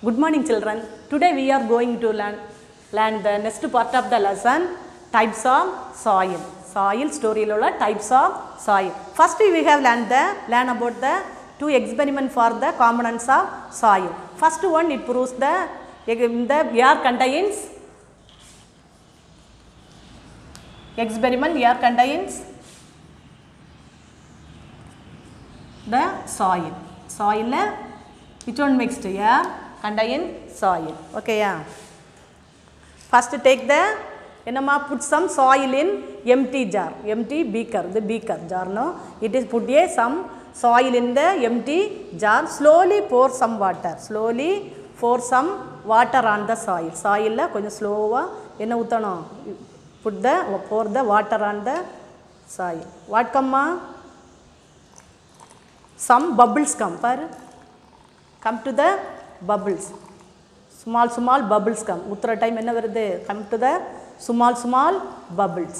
Good morning children. Today we are going to learn, learn the next part of the lesson types of soil. Soil story உள்ள types of soil. First we have learned the learn about the two experiment for the components of soil. First one it proves the the air contains experiment air contains the soil. Soil which one mixed air contain soil. Okay yeah. First take the என்னம்மா put some soil in empty jar empty beaker the beaker jar no it is put a some soil in the empty jar slowly pour some water slowly pour some water on the soil soil கொஞ்சம் ஸ்லோவாக என்ன ஊற்றணும் put the pour the water on the soil what கம்மா some bubbles come பாரு come to the bubbles small small bubbles come ஊத்துற time என்ன வருது come to the small small bubbles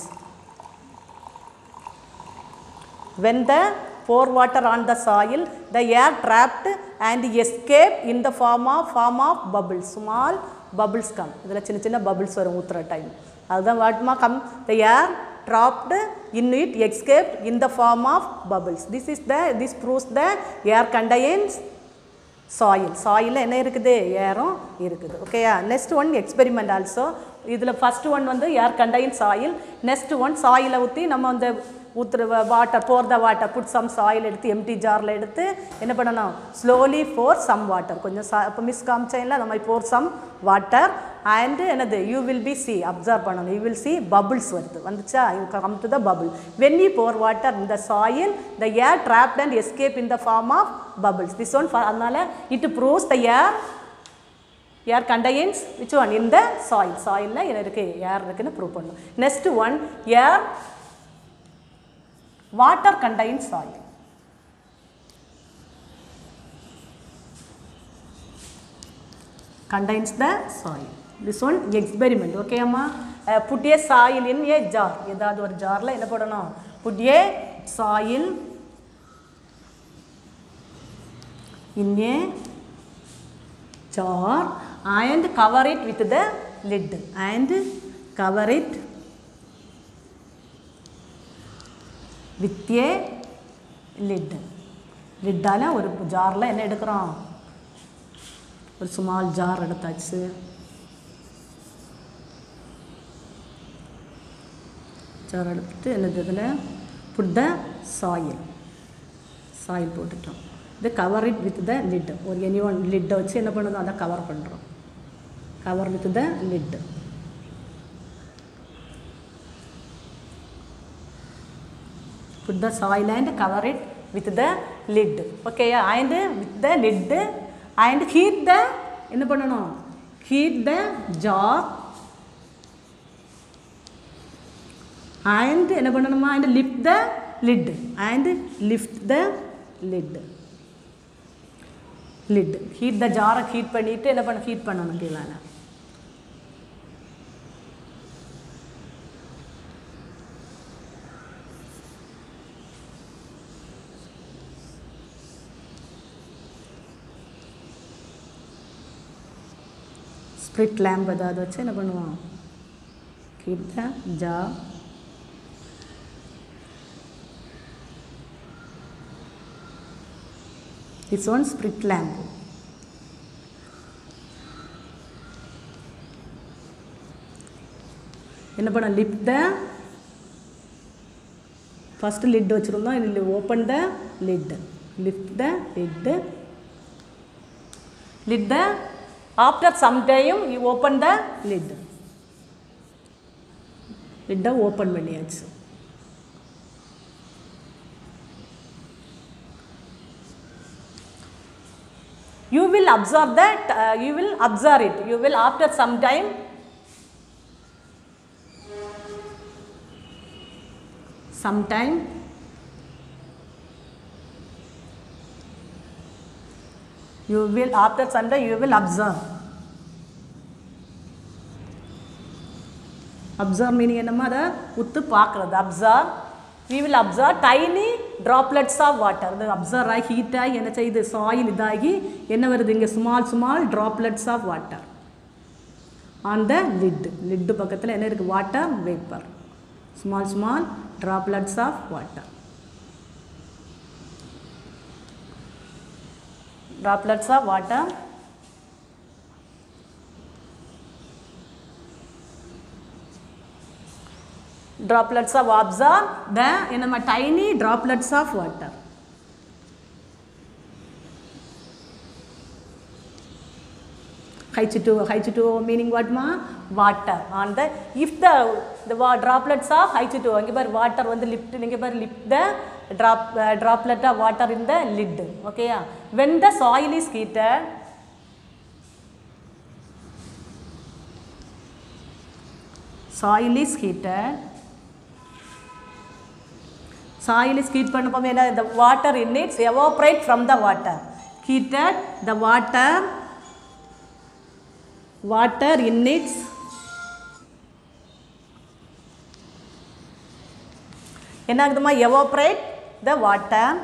when the pour water on the soil the air trapped and escape in the form of form of bubbles small bubbles come இதில் சின்ன சின்ன bubbles வரும் ஊத்துற time அதுதான் வாட்மா come the air trapped in it escaped in the form of bubbles this is the this proves the air contains soil சாயிலில் என்ன இருக்குது ஏரும் இருக்குது ஓகேயா நெக்ஸ்ட் ஒன் எக்ஸ்பெரிமெண்ட் ஆல்சோ இதில் ஃபஸ்ட் ஒன் வந்து air contain soil next one சாயிலை ஊற்றி நம்ம அந்த ஊற்றுற water pour the water put some soil எடுத்து எம்டி ஜாரில் எடுத்து என்ன பண்ணணும் ஸ்லோலி ஃபோர் சம் வாட்டர் கொஞ்சம் சா இப்போ மிஸ் காமிச்சேன்ல நம்ம போர் சம் வாட்டர் அண்டு என்னது you will be see observe பண்ணணும் யூ வில் சி பபுள்ஸ் வருது வந்துச்சா you come to the bubble when you pour water இந்த சாயில் the air trapped and escape in the form of bubbles this one அதனால் it proves the air air contains which one இந்த சாயில் சாயிலில் என்ன இருக்குது ஏர் இருக்குன்னு ப்ரூவ் பண்ணும் next one air water contains soil contains the soil. This one experiment. Okay அம்மா uh, put a soil in a jar. ஏதாவது ஒரு ஜாரில் என்ன போடணும் put a soil in a jar and cover it with the lid and cover it with a lid. லிட்டால் ஒரு ஜாரில் என்ன எடுக்கிறோம் ஒரு ஸ்மால் ஜார் எடுத்தாச்சு ஜார் எடுத்துட்டு என்னது இதில் புட் த சாயில் சாயில் போட்டுட்டோம் இது cover it with the lid ஒரு எனி ஒன் லிட்டை வச்சு என்ன பண்ணுதோ அதை கவர் பண்ணுறோம் cover with the lid put the soil and cover it with the lid okay and with the lid and heat the என்ன பண்ணணும் heat the jar and என்ன பண்ணணுமா and lift the lid and lift the lid lid heat the jar heat பண்ணிட்டு என்ன பண்ண heat பண்ணணும் கீழே spirit lamp ஏதாவது வச்சு என்ன பண்ணுவோம் keep the jar it's one spirit lamp என்ன பண்ண லிப் த ஃபஸ்ட்டு லிட் வச்சுருந்தோம் இதில் open the lid lift the lid lid the after some time you open the lid lid open பண்ணியாச்சு you will observe that uh, you will observe it you will after some time sometime you will after some time you will observe observe meaning என்னமோ அதை உத்து பார்க்குறது observe we will observe tiny droplets of water இது observe ஆகி heat ஆகி என்ன செய்யுது soil இதாகி என்ன வருது இங்கே small small droplets of water on the lid lid பக்கத்தில் என்ன இருக்குது water vapour small small droplets of water droplets of water droplets of absorb the என்னமா tiny droplets of water H2O, H2O meaning what ma? Water. On the, if the, the wa- droplets of H2O, இங்க பாரு water வந்து lift, இங்க பாரு lift the drop, uh, droplet of water in the lid. Okay, yeah. When the soil is heated, soil is heated, soil is heat பண்ணப்போ என்ன the water in it evaporate from the water. Heated, the water water in its என்ன ஆகுதுமா evaporate the water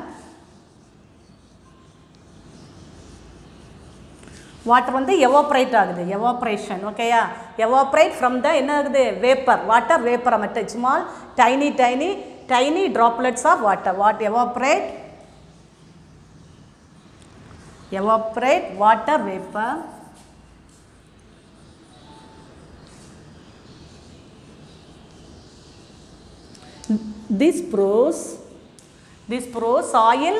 water வந்து evaporate ஆகுது evaporation ஓகேயா evaporate from the என்ன ஆகுது vapour water வேப்பரை மட்டும் small tiny tiny tiny droplets of water what evaporate evaporate water vapour this proves this proves soil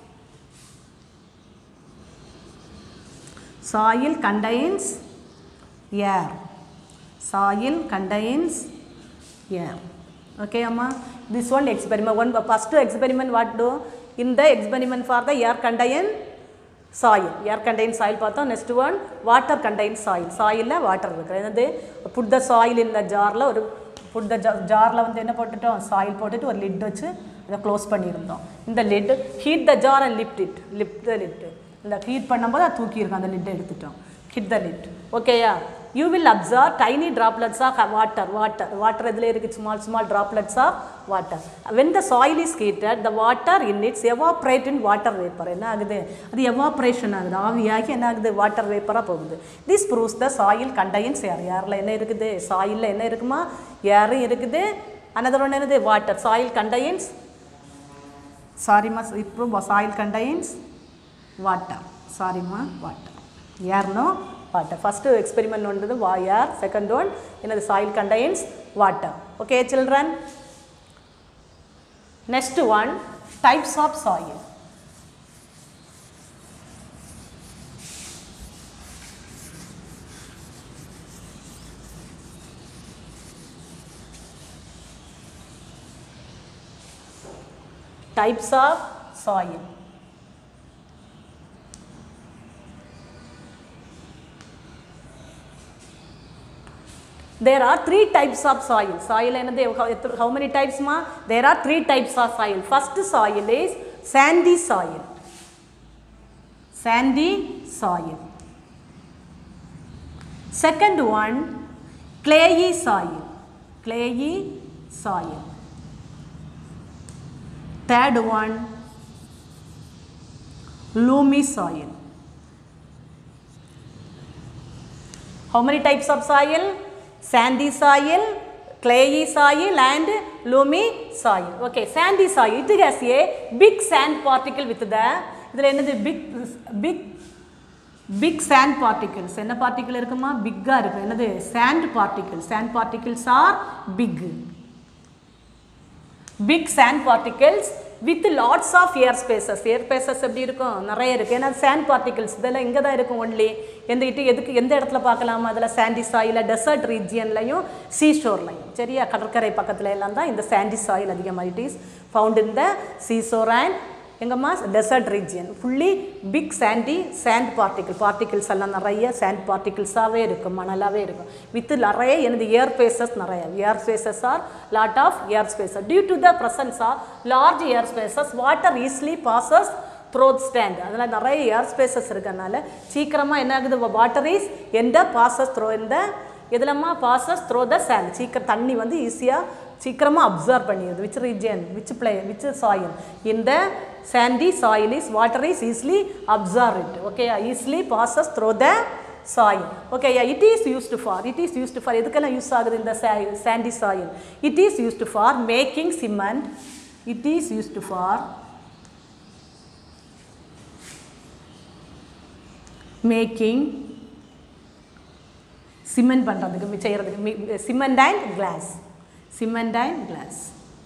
soil contains air soil contains air okay amma this one experiment one first experiment what do in the experiment for the air contain soil air contains soil பார்த்தோம் next one water contains soil soil water இருக்கு என்னது put the soil in the jarல ஒரு put the ஜாரில் வந்து என்ன போட்டுட்டோம் soil போட்டுட்டு ஒரு லிட் வச்சு அதை க்ளோஸ் பண்ணியிருந்தோம் இந்த lid heat the jar and lift it lift the lid இந்த ஹீட் பண்ணும்போது அதை தூக்கியிருக்கோம் அந்த லிட்டை எடுத்துட்டோம் ஹிட் த லிட் ஓகேயா you will observe tiny droplets of water water water இதில் இருக்குது small small droplets of water when the soil is heated the water in its evaporate in water vapor என்ன ஆகுது அது எவாப்ரேஷன் ஆகுது ஆவியாகி என்ன ஆகுது வாட்டர் வேப்பராக போகுது this proves the soil contains air ஏரில் என்ன இருக்குது சாயிலில் என்ன இருக்குமா ஏரும் இருக்குது another one என்னது வாட்டர் சாயில் கண்டைன்ஸ் சாரிம்மா இப்போ சாயில் கண்டைன்ஸ் வாட்டர் சாரிம்மா வாட்டர் ஏர்னோ வாட்டர் ஃபஸ்ட்டு எக்ஸ்பெரிமெண்ட் வந்தது வா ஏர் செகண்ட் ஒன் என்னது soil contains water okay children next one types of soil types of soil there are three types of soil soil என்னது how- எத்த- how many types ma there are three types of soil first soil is sandy soil sandy soil second one clayey soil clayey soil third one loamy soil how many types of soil sandy soil clayey soil and loamy soil okay sandy soil it has a big sand particle with the இதில் என்னது big big big sand particles என்ன particle இருக்குமா பிக்காக இருக்கு என்னது sand particles sand particles are big big sand particles with lots of air spaces air spaces எப்படி இருக்கும் நிறைய இருக்குது ஏன்னா sand particles இதெல்லாம் இங்கே தான் இருக்கும் ஒன்லி எந்த இட்டு எதுக்கு எந்த இடத்துல பார்க்கலாம் அதில் சாண்டி சாயில் டெசர்ட் ரீஜியன்லையும் சீஷோர்லையும் சரியா கடற்கரை பக்கத்தில் எல்லாம் தான் இந்த சாண்டி சாயில் அதிகமாக it is found in the seashore and எங்கம்மா desert region fully big sandy sand particle particles எல்லாம் நிறைய சாண்ட் பார்ட்டிகிள்ஸாகவே இருக்கும் மணலாகவே இருக்கும் வித் நிறைய எனது ஏர் ஸ்பேசஸ் நிறைய air spaces are lot of air spaces due to the presence of large air spaces water easily passes through sand அதில் நிறைய air spaces இருக்கறனால சீக்கிரமாக என்ன ஆகுது வாட்டர் இஸ் எந்த பாசஸ் த்ரோ இந்த எதுலம்மா பாசஸ் த்ரோ த சேண்ட் சீக்கிரம் தண்ணி வந்து ஈஸியாக சீக்கிரமாக அப்சர்வ் பண்ணிடுது விச் ரீஜன் விச் பிளே விச் சாயில் இந்த sandy soil is water is easily absorbed okay easily passes through the soil okay yeah it is used for it is used for எதுக்கெல்லாம் use ஆகுது இந்த sa- sandy soil it is used for making cement it is used for making cement பண்ணுறதுக்கு செய்கிறதுக்கு cement and glass cement and glass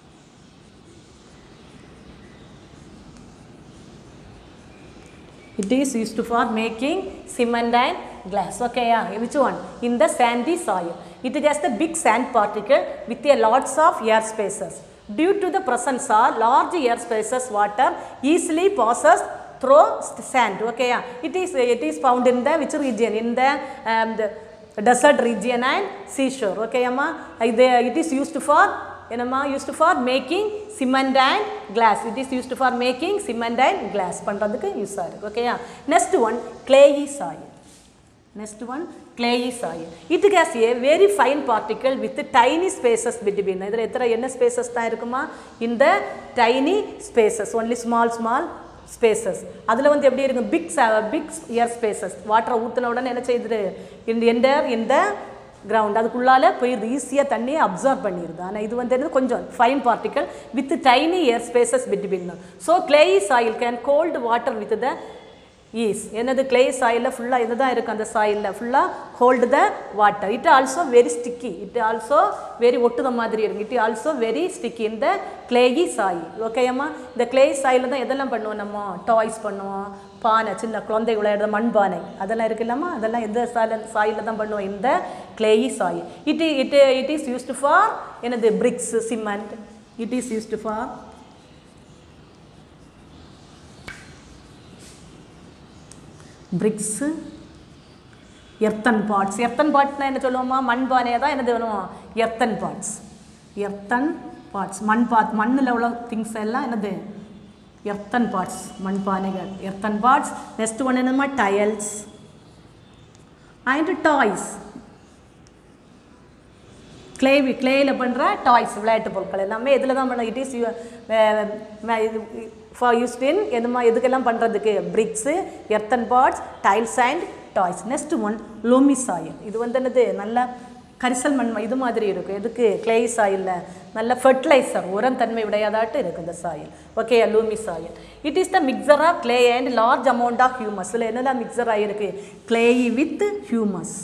It is used for making cement and glass. Okay, yeah. Which one? In the sandy soil. It has the big sand particle with a lots of air spaces. Due to the presence of large air spaces, water easily passes through st- sand. Okay, yeah. It is it is found in the which region? In the, um, the desert region and seashore. Okay, amma. Uh, they- It is used for என்னம்மா used for making cement and glass it is used for making cement and glass பண்ணுறதுக்கு use ஆகுது ஓகேயா next one clayey soil next one clayey soil it has a very fine particle with tiny spaces between இதில் எத்தனை என்ன spaces தான் இருக்குமா இந்த tiny spaces only small small spaces அதில் வந்து எப்படி இருக்கும் பிக் பிக் இயர் ஸ்பேசஸ் வாட்டரை ஊற்றின உடனே என்ன செய்யுது இந்த எண்டர் இந்த கிரவுண்ட் அதுக்குள்ளால போயிடுது ஈஸியாக தண்ணியை அப்சர்வ் பண்ணிடுது ஆனால் இது வந்து என்னது கொஞ்சம் fine particle with tiny air spaces between so clayey soil can hold water with the ease என்னது கிளே சாயிலில் ஃபுல்லாக இது தான் இருக்குது அந்த சாயிலில் ஃபுல்லாக hold the water it also very sticky it also very ஒட்டுத மாதிரி இருக்கும் இட் ஆல்சோ வெரி ஸ்டிக்கி இந்த கிளேயி சாயில் ஓகேம்மா இந்த கிளே சாயில் தான் எதெல்லாம் பண்ணுவோம் நம்ம டாய்ஸ் பண்ணுவோம் பானை சின்ன குழந்தை விளையாடுற மண் பானை அதெல்லாம் இருக்கு இல்லாமா அதெல்லாம் எந்த சாயில் சாயில் தான் பண்ணுவோம் இந்த clayey soil it it it is used for என்னது bricks cement it is used for bricks earthen pots earthen பாட்ஸ்னால் என்ன சொல்லுவோமா மண் பானையை தான் என்னது பண்ணுவோம் எர்த்தன் பாட்ஸ் எர்த்தன் பாட்ஸ் மண் பாத் மண்ணில் உள்ள திங்ஸ் எல்லாம் என்னது எர்த்தன் பாட்ஸ் மண் பானைகள் எர்த்தன் பாட்ஸ் நெக்ஸ்ட் ஒன்று என்னமா டயல்ஸ் அண்ட் டாய்ஸ் கிளே கிளேயில் பண்ணுற டாய்ஸ் விளையாட்டு பொருட்கள் எல்லாமே இதில் தான் பண்ண it is for used in எதுமா எதுக்கெல்லாம் பண்ணுறதுக்கு bricks earthen pots tiles and toys next one loamy soil இது வந்து என்னது நல்ல கரிசல் மண் இது மாதிரி இருக்கும் எதுக்கு கிளே சாயிலில் நல்ல ஃபெர்டிலைசர் உரம் தன்மை உடையதாட்டு இருக்குது இந்த soil okay loamy soil it is the mixture of clay and large amount of humus இதில் என்னெல்லாம் மிக்சர் ஆகிருக்கு கிளேயி வித் ஹியூமஸ்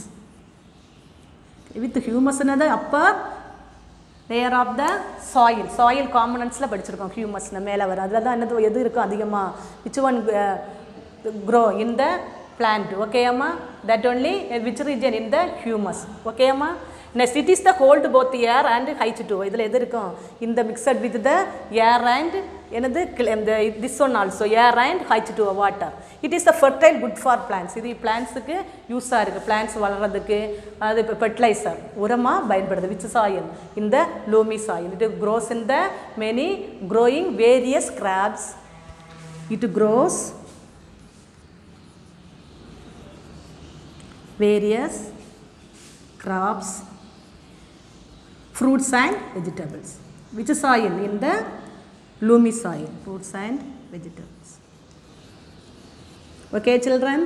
வித் ஹியூமஸ்னது அப்போ layer of the soil soil காம்பனன்ட்ஸில் படிச்சிருக்கோம் ஹியூமஸ்னு மேலே வர அதில் தான் என்னது எது இருக்கும் அதிகமாக which one grow in the plant ஓகேம்மா that only which region in the humus ஓகேம்மா next it is the hold both air and height to இதில் எது இருக்கும் இந்த mixed with the air and எனது இந்த this one also air and height to water it is the fertile good for plants இது பிளான்ஸுக்கு யூஸாக இருக்குது பிளான்ஸ் வளர்கிறதுக்கு அது இப்போ ஃபெர்டிலைசர் உரமாக பயன்படுது விச் சாயில் இந்த loamy soil it grows in the many growing various crops it grows various crops fruits and vegetables which soil in the loamy soil fruits and vegetables okay children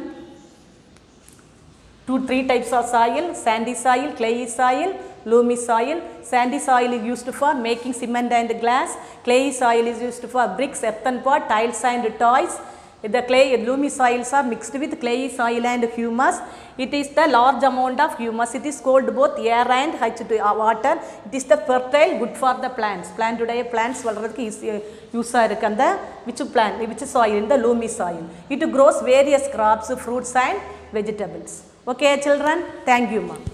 two three types of soil sandy soil clayey soil loamy soil sandy soil is used for making cement and glass clayey soil is used for bricks earthen pot tiles and toys the clay loamy soils are mixed with clayey soil and humus it is the large amount of humus it is called both air and H2 water it is the fertile good for the plants plant உடைய plants வளர்றதுக்கு யூஸாக இருக்குது அந்த which plant which soil in the loamy soil it grows various crops fruits and vegetables okay children thank you ma